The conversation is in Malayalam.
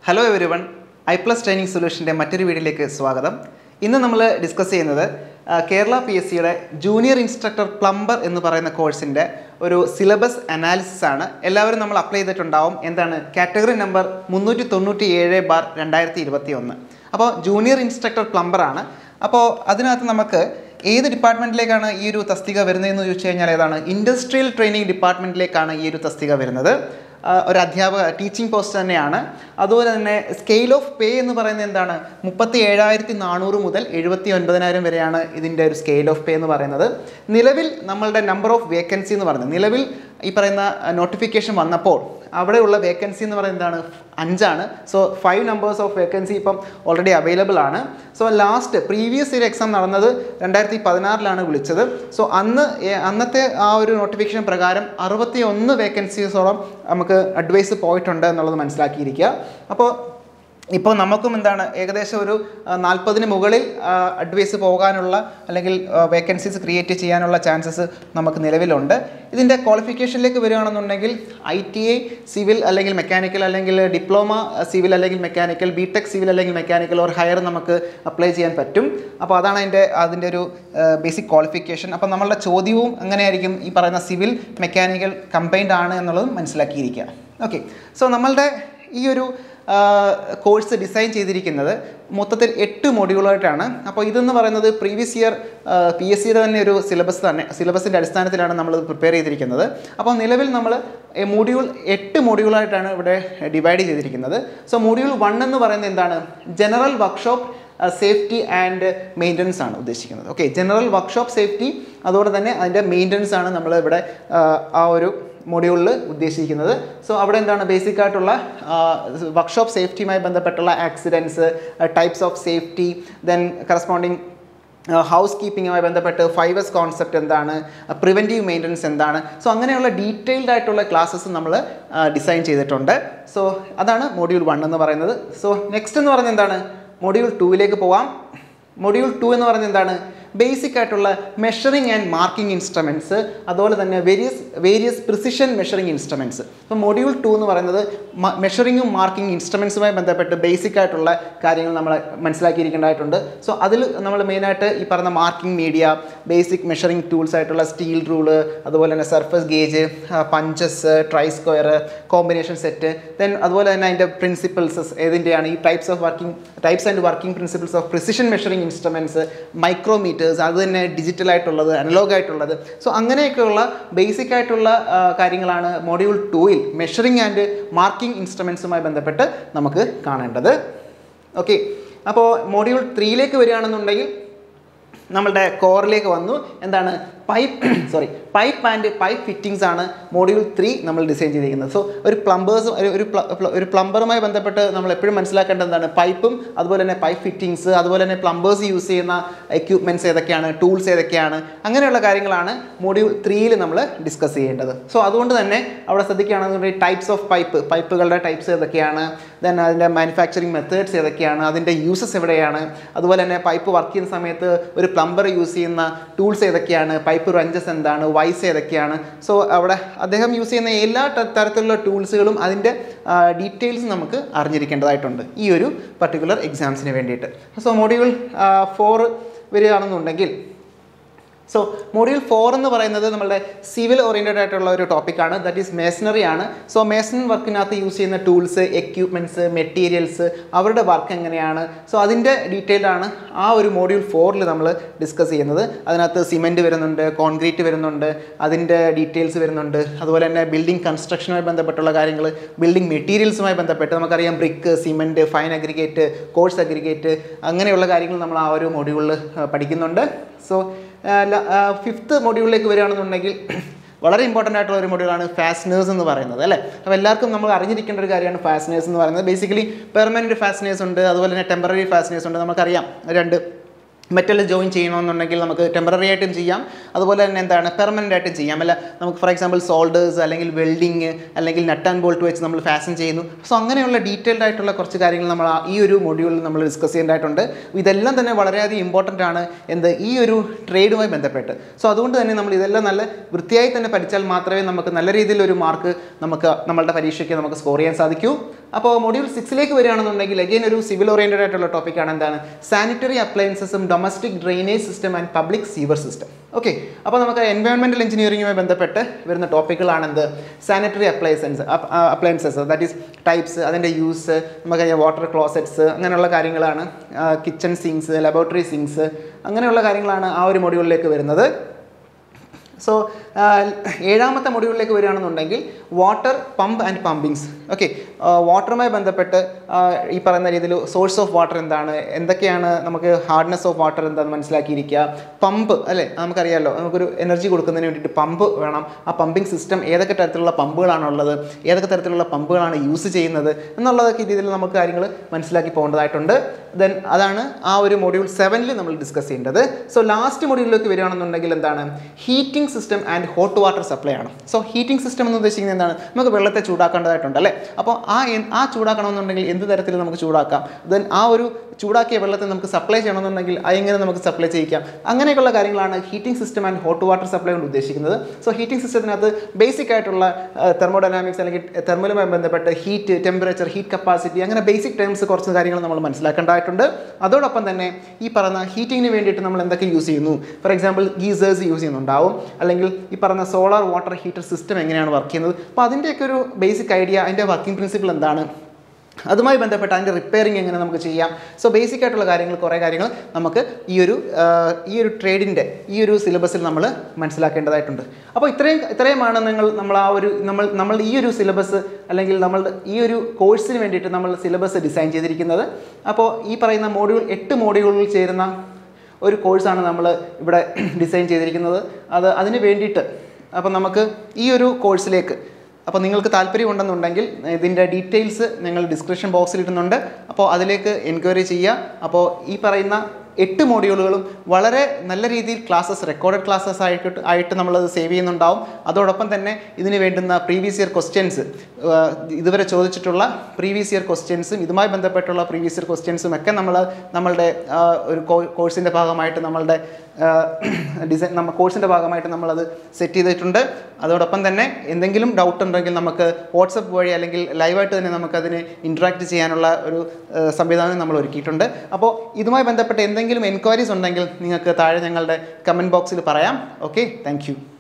hello everyone I plus training സൊല്യൂഷൻ്റെ മറ്റൊരു വീഡിയോയിലേക്ക് സ്വാഗതം ഇന്ന് നമ്മൾ ഡിസ്കസ് ചെയ്യുന്നത് ആ, കേരള പി എസ് സിയുടെ ജൂനിയർ ഇൻസ്ട്രക്ടർ പ്ലംബർ എന്ന് പറയുന്ന കോഴ്സിൻ്റെ ഒരു സിലബസ് അനാലിസിസ് ആണ് എല്ലാവരും നമ്മൾ അപ്ലൈ ചെയ്തിട്ടുണ്ടാവും എന്താണ് കാറ്റഗറി നമ്പർ മുന്നൂറ്റി തൊണ്ണൂറ്റി ഏഴ് ബാർ രണ്ടായിരത്തി ഇരുപത്തി ഒന്ന് അപ്പോൾ ജൂനിയർ ഇൻസ്ട്രക്ടർ പ്ലംബർ ആണ് അപ്പോൾ അതിനകത്ത് നമുക്ക് ഏത് ഡിപ്പാർട്ട്മെൻറ്റിലേക്കാണ് ഈ ഒരു തസ്തിക വരുന്നതെന്ന് ചോദിച്ചു കഴിഞ്ഞാൽ ഏതാണ് ഇൻഡസ്ട്രിയൽ ട്രെയിനിങ് ഡിപ്പാർട്ട്മെൻറ്റിലേക്കാണ് ഈ ഒരു തസ്തിക വരുന്നത് ആ, ഒരു അധ്യാപക ടീച്ചിങ് പോസ്റ്റ് തന്നെയാണ് അതുപോലെ തന്നെ സ്കെയിൽ ഓഫ് പേ എന്ന് പറയുന്നത് എന്താണ് മുപ്പത്തി ഏഴായിരത്തി നാനൂറ് മുതൽ എഴുപത്തി ഒൻപതിനായിരം വരെയാണ് ഇതിൻ്റെ ഒരു സ്കെയിൽ ഓഫ് പേ എന്ന് പറയുന്നത് നിലവിൽ നമ്മളുടെ നമ്പർ ഓഫ് വേക്കൻസി എന്ന് പറയുന്നത് നിലവിൽ ഈ പറയുന്ന നോട്ടിഫിക്കേഷൻ വന്നപ്പോൾ അവിടെയുള്ള വേക്കൻസി എന്ന് പറയുന്നത് എന്താണ് അഞ്ചാണ് so five numbers of vacancy ഇപ്പം ഓൾറെഡി അവൈലബിൾ ആണ് so last previous year exam നടന്നത് രണ്ടായിരത്തി പതിനാറിലാണ് വിളിച്ചത് സോ അന്ന് ഏ- അന്നത്തെ ആ ഒരു നോട്ടിഫിക്കേഷൻ പ്രകാരം അറുപത്തി ഒന്ന് വേക്കൻസീസോളം നമുക്ക് അഡ്വൈസ് പോയിട്ടുണ്ട് എന്നുള്ളത് മനസ്സിലാക്കിയിരിക്കുക അപ്പോൾ ഇപ്പോൾ നമുക്കും എന്താണ് ഏകദേശം ഒരു നാൽപ്പതിന് മുകളിൽ അഡ്വൈസ് പോകാനുള്ള അല്ലെങ്കിൽ വേക്കൻസീസ് ക്രിയേറ്റ് ചെയ്യാനുള്ള ചാൻസസ് നമുക്ക് നിലവിലുണ്ട് ഇതിൻ്റെ ക്വാളിഫിക്കേഷനിലേക്ക് വരികയാണെന്നുണ്ടെങ്കിൽ ഐ ടി ഐ സിവിൽ അല്ലെങ്കിൽ മെക്കാനിക്കൽ അല്ലെങ്കിൽ ഡിപ്ലോമ സിവിൽ അല്ലെങ്കിൽ മെക്കാനിക്കൽ ബി ടെക് സിവിൽ അല്ലെങ്കിൽ മെക്കാനിക്കൽ ഓർ ഹയർ നമുക്ക് അപ്ലൈ ചെയ്യാൻ പറ്റും അപ്പോൾ അതാണ് അതിൻ്റെ അതിൻ്റെ ഒരു ബേസിക് ക്വാളിഫിക്കേഷൻ അപ്പോൾ നമ്മളുടെ ചോദ്യവും അങ്ങനെയായിരിക്കും ഈ പറയുന്ന സിവിൽ മെക്കാനിക്കൽ കമ്പൈൻഡ് ആണ് എന്നുള്ളതും മനസ്സിലാക്കിയിരിക്കുക ഓക്കെ സോ നമ്മളുടെ ഈ ഒരു കോഴ്സ് ഡിസൈൻ ചെയ്തിരിക്കുന്നത് മൊത്തത്തിൽ എട്ട് മൊഡ്യൂളായിട്ടാണ് അപ്പോൾ ഇതെന്ന് പറയുന്നത് പ്രീവിയസ് ഇയർ പി എസ് സിയുടെ തന്നെ ഒരു സിലബസ് തന്നെ സിലബസിൻ്റെ അടിസ്ഥാനത്തിലാണ് നമ്മൾ പ്രിപ്പയർ ചെയ്തിരിക്കുന്നത് അപ്പോൾ നിലവിൽ നമ്മൾ മൊഡ്യൂൾ എട്ട് മൊഡ്യൂളായിട്ടാണ് ഇവിടെ ഡിവൈഡ് ചെയ്തിരിക്കുന്നത് സോ മൊഡ്യൂൾ വൺ എന്ന് പറയുന്നത് എന്താണ് general workshop safety and maintenance ആണ് ഉദ്ദേശിക്കുന്നത് ഓക്കെ ജനറൽ വർക്ക്ഷോപ്പ് സേഫ്റ്റി അതുപോലെ തന്നെ അതിൻ്റെ മെയിൻ്റനൻസ് ആണ് നമ്മൾ ഇവിടെ ആ, ആ ഒരു മൊഡ്യൂളിൽ ഉദ്ദേശിക്കുന്നത് സോ അവിടെ എന്താണ് ബേസിക് ആയിട്ടുള്ള വർക്ക്ഷോപ്പ് സേഫ്റ്റിയുമായി ബന്ധപ്പെട്ടുള്ള accidents types of safety then corresponding house കീപ്പിങ്ങുമായി ബന്ധപ്പെട്ട് ഫൈവ് എസ് കോൺസെപ്റ്റ് എന്താണ് പ്രിവെൻറ്റീവ് മെയിൻ്റനൻസ് എന്താണ് സോ അങ്ങനെയുള്ള ഡീറ്റെയിൽഡ് ആയിട്ടുള്ള ക്ലാസ്സസ് നമ്മൾ ഡിസൈൻ ചെയ്തിട്ടുണ്ട് സോ അതാണ് മൊഡ്യൂൾ വൺ എന്ന് പറയുന്നത് സോ നെക്സ്റ്റ് എന്ന് പറയുന്നത് എന്താണ് മൊഡ്യൂൾ ടൂവിലേക്ക് പോവാം മൊഡ്യൂൾ ടു എന്ന് പറയുന്നത് എന്താണ് ബേസിക് ആയിട്ടുള്ള മെഷറിംഗ് ആൻഡ് മാർക്കിംഗ് ഇൻസ്ട്രുമെൻറ്റ്സ് അതുപോലെ തന്നെ various various precision measuring instruments ഇപ്പോൾ മൊഡ്യൂൾ ടു എന്ന് പറയുന്നത് മെഷറിങ്ങും മാർക്കിംഗ് ഇൻസ്ട്രുമെൻസുമായി ബന്ധപ്പെട്ട് ബേസിക് ആയിട്ടുള്ള കാര്യങ്ങൾ നമ്മൾ മനസ്സിലാക്കിയിരിക്കേണ്ടതായിട്ടുണ്ട് സോ അതിൽ നമ്മൾ മെയിനായിട്ട് ഈ പറഞ്ഞ marking media basic measuring tools ആയിട്ടുള്ള സ്റ്റീൽ റൂള് അതുപോലെ തന്നെ surface gauge punches try square combination set then അതുപോലെ തന്നെ അതിൻ്റെ പ്രിൻസിപ്പിൾസ് ഏതിൻ്റെയാണ് ഈ types of working types and working principles of precision measuring instruments micrometers അത് തന്നെ ഡിജിറ്റൽ ആയിട്ടുള്ളത് അനലോഗ് ആയിട്ടുള്ളത് സോ അങ്ങനെയൊക്കെയുള്ള ബേസിക് ആയിട്ടുള്ള ആ, കാര്യങ്ങളാണ് മൊഡ്യൂൾ ടൂയിൽ മെഷറിംഗ് ആൻഡ് മാർക്കിംഗ് ഇൻസ്ട്രുമെൻസുമായി ബന്ധപ്പെട്ട് നമുക്ക് കാണേണ്ടത് ഓക്കെ അപ്പോൾ മൊഡ്യൂൾ ത്രീയിലേക്ക് വരികയാണെന്നുണ്ടെങ്കിൽ നമ്മളുടെ കോറിലേക്ക് വന്നു എന്താണ് pipe sorry pipe and pipe fittings ആണ് മോഡ്യൂൾ ത്രീ നമ്മൾ ഡിസൈൻ ചെയ്തിരിക്കുന്നത് സോ ഒരു പ്ലംബേഴ്സ് ഒരു പ്ല- പ്ല- ഒരു പ്ലംബറുമായി ബന്ധപ്പെട്ട് നമ്മൾ എപ്പോഴും മനസ്സിലാക്കേണ്ടത് എന്താണ് പൈപ്പും അതുപോലെ തന്നെ പൈപ്പ് ഫിറ്റിങ്സ് അതുപോലെ തന്നെ പ്ലംബേഴ്സ് യൂസ് ചെയ്യുന്ന എക്യുപ്മെൻറ്റ്സ് ഏതൊക്കെയാണ് ടൂൾസ് ഏതൊക്കെയാണ് അങ്ങനെയുള്ള കാര്യങ്ങളാണ് മോഡ്യൂൾ ത്രീയിൽ നമ്മൾ ഡിസ്കസ് ചെയ്യേണ്ടത് സോ അതുകൊണ്ട് തന്നെ അവിടെ ശ്രദ്ധിക്കുകയാണെന്നുണ്ടെങ്കിൽ ടൈപ്സ് ഓഫ് പൈപ്പ് പൈപ്പുകളുടെ ടൈപ്സ് ഏതൊക്കെയാണ് ദെൻ അതിൻ്റെ മാനുഫാക്ചറിങ് മെത്തേഡ്സ് ഏതൊക്കെയാണ് അതിൻ്റെ യൂസസ് എവിടെയാണ് അതുപോലെ തന്നെ പൈപ്പ് വർക്ക് ചെയ്യുന്ന സമയത്ത് ഒരു പ്ലംബർ യൂസ് ചെയ്യുന്ന ടൂൾസ് ഏതൊക്കെയാണ് പൈപ്പ് റഞ്ചസ് എന്താണ് വൈസ് ഏതൊക്കെയാണ് സോ അവിടെ അദ്ദേഹം യൂസ് ചെയ്യുന്ന എല്ലാ ത- തരത്തിലുള്ള ടൂൾസുകളും അതിൻ്റെ ഡീറ്റെയിൽസ് നമുക്ക് അറിഞ്ഞിരിക്കേണ്ടതായിട്ടുണ്ട് ഈ ഒരു പർട്ടിക്കുലർ എക്സാംസിന് വേണ്ടിയിട്ട് സോ മൊഡ്യൂൾ ഫോർ വരികയാണെന്നുണ്ടെങ്കിൽ സോ മൊഡ്യൂൾ ഫോർ എന്ന് പറയുന്നത് നമ്മളുടെ സിവിൽ ഓറിയൻറ്റഡ് ആയിട്ടുള്ള ഒരു ടോപ്പിക്കാണ് ദാറ്റ് ഈസ് മേസണറി ആണ് സോ മേസൺ വർക്കിനകത്ത് യൂസ് ചെയ്യുന്ന ടൂൾസ് എക്യുപ്മെൻറ്റ്സ് മെറ്റീരിയൽസ് അവരുടെ വർക്ക് എങ്ങനെയാണ് സോ അതിൻ്റെ ഡീറ്റെയിൽഡ് ആണ് ആ ഒരു മൊഡ്യൂൾ ഫോറിൽ നമ്മൾ ഡിസ്കസ് ചെയ്യുന്നത് അതിനകത്ത് സിമെൻറ്റ് വരുന്നുണ്ട് കോൺക്രീറ്റ് വരുന്നുണ്ട് അതിൻ്റെ ഡീറ്റെയിൽസ് വരുന്നുണ്ട് അതുപോലെ തന്നെ ബിൽഡിംഗ് കൺസ്ട്രക്ഷനുമായി ബന്ധപ്പെട്ടുള്ള കാര്യങ്ങൾ ബിൽഡിംഗ് മെറ്റീരിയൽസുമായി ബന്ധപ്പെട്ട് നമുക്കറിയാം brick cement fine aggregate coarse aggregate അങ്ങനെയുള്ള കാര്യങ്ങൾ നമ്മൾ ആ ഒരു മൊഡ്യൂളിൽ പഠിക്കുന്നുണ്ട് സോ ഫിഫ്ത്ത് മൊഡ്യൂളിലേക്ക് വരികയാണെന്നുണ്ടെങ്കിൽ വളരെ ഇമ്പോർട്ടൻ്റ് ആയിട്ടുള്ള ഒരു മൊഡ്യൂളാണ് ഫാസ്റ്റനേഴ്സ് എന്ന് പറയുന്നത് അല്ലേ അപ്പോൾ എല്ലാവർക്കും നമ്മൾ അറിഞ്ഞിരിക്കേണ്ട ഒരു കാര്യമാണ് ഫാസ്റ്റനേഴ്സ് എന്ന് പറയുന്നത് ബേസിക്കലി പെർമനൻറ്റ് ഫാസ്റ്റനേഴ്സ് ഉണ്ട് അതുപോലെ തന്നെ ടെമ്പററി ഫാസ്റ്റനേഴ്സ് ഉണ്ട് നമുക്കറിയാം രണ്ട് മെറ്റൽ ജോയിൻ ചെയ്യണമെന്നുണ്ടെങ്കിൽ നമുക്ക് ടെമ്പററി ആയിട്ടും ചെയ്യാം അതുപോലെ തന്നെ എന്താണ് പെർമനൻ്റ് ആയിട്ട് ചെയ്യാം അല്ല നമുക്ക് ഫോർ എക്സാമ്പിൾ സോൾഡേഴ്സ് അല്ലെങ്കിൽ വെൽഡിങ് അല്ലെങ്കിൽ നട്ട് ആൻഡ് ബോൾട്ട് വെച്ച് നമ്മൾ ഫാഷൻ ചെയ്യുന്നു സോ അങ്ങനെയുള്ള ഡീറ്റെയിൽഡ് ആയിട്ടുള്ള കുറച്ച് കാര്യങ്ങൾ നമ്മൾ ആ- ഈ ഒരു മൊഡ്യൂളിൽ നമ്മൾ ഡിസ്കസ് ചെയ്യേണ്ടതായിട്ടുണ്ട് ഇതെല്ലാം തന്നെ വളരെയധികം ഇമ്പോർട്ടൻ്റ് ആണ് എന്ത് ഈ ഒരു ട്രേഡുമായി ബന്ധപ്പെട്ട് സോ അതുകൊണ്ട് തന്നെ നമ്മൾ ഇതെല്ലാം നല്ല വൃത്തിയായി തന്നെ പഠിച്ചാൽ മാത്രമേ നമുക്ക് നല്ല രീതിയിൽ ഒരു മാർക്ക് നമുക്ക് നമ്മളുടെ പരീക്ഷയ്ക്ക് നമുക്ക് സ്കോർ ചെയ്യാൻ സാധിക്കൂ അപ്പോൾ മൊഡ്യൂൾ സിക്സിലേക്ക് വരികയാണെന്നുണ്ടെങ്കിൽ അഗൈൻ ഒരു സിവിൽ ഓറിയൻറ്റഡ് ആയിട്ടുള്ള ടോപ്പിക്കാണ് എന്താണ് സാനിറ്ററി അപ്ലയൻസസും domestic drainage system and public sewer system okay അപ്പോൾ നമുക്ക് എൻവയോൺമെൻറ്റൽ എഞ്ചിനീയറിംഗുമായി ബന്ധപ്പെട്ട് വരുന്ന ടോപ്പിക്കുകളാണ് എന്ത് sanitary appliances appliances that is types അതിൻ്റെ യൂസ് നമുക്കറിയാം വാട്ടർ ക്ലോസറ്റ്സ് അങ്ങനെയുള്ള കാര്യങ്ങളാണ് കിച്ചൺ സിങ്സ് ലബോറട്ടറി സിങ്സ് അങ്ങനെയുള്ള കാര്യങ്ങളാണ് ആ ഒരു മൊഡ്യൂളിലേക്ക് വരുന്നത് സോ ഏഴാമത്തെ മൊഡ്യൂളിലേക്ക് വരികയാണെന്നുണ്ടെങ്കിൽ water pump and pumpings okay വാട്ടറുമായി ബന്ധപ്പെട്ട് ആ, ഈ പറയുന്ന രീതിയിൽ സോഴ്സ് ഓഫ് വാട്ടർ എന്താണ് എന്തൊക്കെയാണ് നമുക്ക് ഹാർഡ്നെസ് ഓഫ് വാട്ടർ എന്താണെന്ന് മനസ്സിലാക്കിയിരിക്കുക പമ്പ് അല്ലേ നമുക്കറിയാമല്ലോ നമുക്കൊരു എനർജി കൊടുക്കുന്നതിന് വേണ്ടിയിട്ട് പമ്പ് വേണം ആ പമ്പിംഗ് സിസ്റ്റം ഏതൊക്കെ തരത്തിലുള്ള പമ്പുകളാണ് ഉള്ളത് ഏതൊക്കെ തരത്തിലുള്ള പമ്പുകളാണ് യൂസ് ചെയ്യുന്നത് എന്നുള്ളതൊക്കെ രീതിയിൽ നമുക്ക് കാര്യങ്ങൾ മനസ്സിലാക്കി പോകേണ്ടതായിട്ടുണ്ട് ദെൻ അതാണ് ആ ഒരു മൊഡ്യൂൾ സെവനിൽ നമ്മൾ ഡിസ്കസ് ചെയ്യേണ്ടത് സോ ലാസ്റ്റ് മൊഡ്യൂളിലേക്ക് വരികയാണെന്നുണ്ടെങ്കിൽ എന്താണ് heating system and hot water supply ആണ് സോ ഹീറ്റിംഗ് സിസ്റ്റം എന്ന് ഉദ്ദേശിക്കുന്നത് എന്താണ് നമുക്ക് വെള്ളത്തെ ചൂടാക്കേണ്ടതായിട്ടുണ്ട് അല്ലേ അപ്പോൾ ആ എൻ- ആ ചൂടാക്കണമെന്നുണ്ടെങ്കിൽ എന്ത് തരത്തിൽ നമുക്ക് ചൂടാക്കാം ദെൻ ആ ഒരു ചൂടാക്കിയ വെള്ളത്തെ നമുക്ക് സപ്ലൈ ചെയ്യണമെന്നുണ്ടെങ്കിൽ അത് എങ്ങനെ നമുക്ക് സപ്ലൈ ചെയ്യിക്കാം അങ്ങനെയൊക്കെയുള്ള കാര്യങ്ങളാണ് heating system and hot water supply കൊണ്ട് ഉദ്ദേശിക്കുന്നത് സോ ഹീറ്റിംഗ് സിസ്റ്റത്തിനകത്ത് ബേസിക് ആയിട്ടുള്ള തെർമോഡൈനാമിക്സ് അല്ലെങ്കിൽ തെർമലുമായി ബന്ധപ്പെട്ട് ഹീറ്റ് ടെമ്പറേച്ചർ ഹീറ്റ് കപ്പാസിറ്റി അങ്ങനെ ബേസിക് ടേംസ് കുറച്ച് കാര്യങ്ങൾ നമ്മൾ മനസ്സിലാക്കേണ്ടതായിട്ടുണ്ട് അതോടൊപ്പം തന്നെ ഈ പറഞ്ഞ ഹീറ്റിങ്ങിന് വേണ്ടിയിട്ട് നമ്മൾ എന്തൊക്കെ യൂസ് ചെയ്യുന്നു ഫോർ എക്സാമ്പിൾ ഗീസേഴ്സ് യൂസ് ചെയ്യുന്നുണ്ടാവും അല്ലെങ്കിൽ ഈ പറഞ്ഞ സോളാർ വാട്ടർ ഹീറ്റർ സിസ്റ്റം എങ്ങനെയാണ് വർക്ക് ചെയ്യുന്നത് അപ്പോൾ അതിൻ്റെയൊക്കെ ഒരു ബേസിക് ഐഡിയ അതിൻ്റെ വർക്കിംഗ് പ്രിൻസിപ്പിൾ എന്താണ് അതുമായി ബന്ധപ്പെട്ട് അതിൻ്റെ റിപ്പയറിങ് എങ്ങനെ നമുക്ക് ചെയ്യാം സോ ബേസിക് ആയിട്ടുള്ള കാര്യങ്ങൾ കുറേ കാര്യങ്ങൾ നമുക്ക് ഈ ഒരു ആ, ഈ ഒരു ട്രേഡിൻ്റെ ഈ ഒരു സിലബസിൽ നമ്മൾ മനസ്സിലാക്കേണ്ടതായിട്ടുണ്ട് അപ്പോൾ ഇത്രയും ഇത്രയുമാണ് നിങ്ങൾ നമ്മൾ ആ ഒരു നമ്മൾ നമ്മൾ ഈ ഒരു സിലബസ് അല്ലെങ്കിൽ നമ്മൾ ഈ ഒരു കോഴ്സിന് വേണ്ടിയിട്ട് നമ്മൾ സിലബസ് ഡിസൈൻ ചെയ്തിരിക്കുന്നത് അപ്പോൾ ഈ പറയുന്ന മോഡ്യൂൾ എട്ട് മോഡ്യൂളുകളിൽ ചേരുന്ന ഒരു കോഴ്സാണ് നമ്മൾ ഇവിടെ ഡിസൈൻ ചെയ്തിരിക്കുന്നത് അത് അതിന് വേണ്ടിയിട്ട് അപ്പോൾ നമുക്ക് ഈ ഒരു കോഴ്സിലേക്ക് അപ്പോൾ നിങ്ങൾക്ക് താല്പര്യമുണ്ടെന്നുണ്ടെങ്കിൽ ഇതിൻ്റെ ഡീറ്റെയിൽസ് ഞങ്ങൾ ഡിസ്ക്രിപ്ഷൻ ബോക്സിൽ ഇടുന്നുണ്ട് അപ്പോൾ അതിലേക്ക് എൻക്വയറി ചെയ്യുക അപ്പോൾ ഈ പറയുന്ന എട്ട് മോഡ്യൂളുകളും വളരെ നല്ല രീതിയിൽ ക്ലാസ്സസ് റെക്കോർഡഡ് ക്ലാസ്സസ് ആയിട്ട് ആയിട്ട് നമ്മളത് സേവ് ചെയ്യുന്നുണ്ടാവും അതോടൊപ്പം തന്നെ ഇതിന് വേണ്ടുന്ന പ്രീവിയസ് ഇയർ ക്വസ്റ്റ്യൻസ് ഇതുവരെ ചോദിച്ചിട്ടുള്ള പ്രീവിയസ് ഇയർ ക്വസ്റ്റ്യൻസും ഇതുമായി ബന്ധപ്പെട്ടുള്ള പ്രീവിയസ് ഇയർ ക്വസ്റ്റ്യൻസും ഒക്കെ നമ്മൾ നമ്മളുടെ ആ, ഒരു കോഴ്സിൻ്റെ ഭാഗമായിട്ട് നമ്മളുടെ ഡിസൈൻ നമ്മ കോഴ്സിൻ്റെ ഭാഗമായിട്ട് നമ്മളത് സെറ്റ് ചെയ്തിട്ടുണ്ട് അതോടൊപ്പം തന്നെ എന്തെങ്കിലും ഡൗട്ട് ഉണ്ടെങ്കിൽ നമുക്ക് വാട്സപ്പ് വഴി അല്ലെങ്കിൽ ലൈവായിട്ട് തന്നെ നമുക്കതിന് ഇൻട്രാക്ട് ചെയ്യാനുള്ള ഒരു ആ, സംവിധാനം നമ്മൾ ഒരുക്കിയിട്ടുണ്ട് അപ്പോൾ ഇതുമായി ബന്ധപ്പെട്ട് എന്തെങ്കിലും എൻക്വയറീസ് ഉണ്ടെങ്കിൽ നിങ്ങൾക്ക് താഴെ ഞങ്ങളുടെ കമൻറ്റ് ബോക്സിൽ പറയാം ഓക്കെ താങ്ക്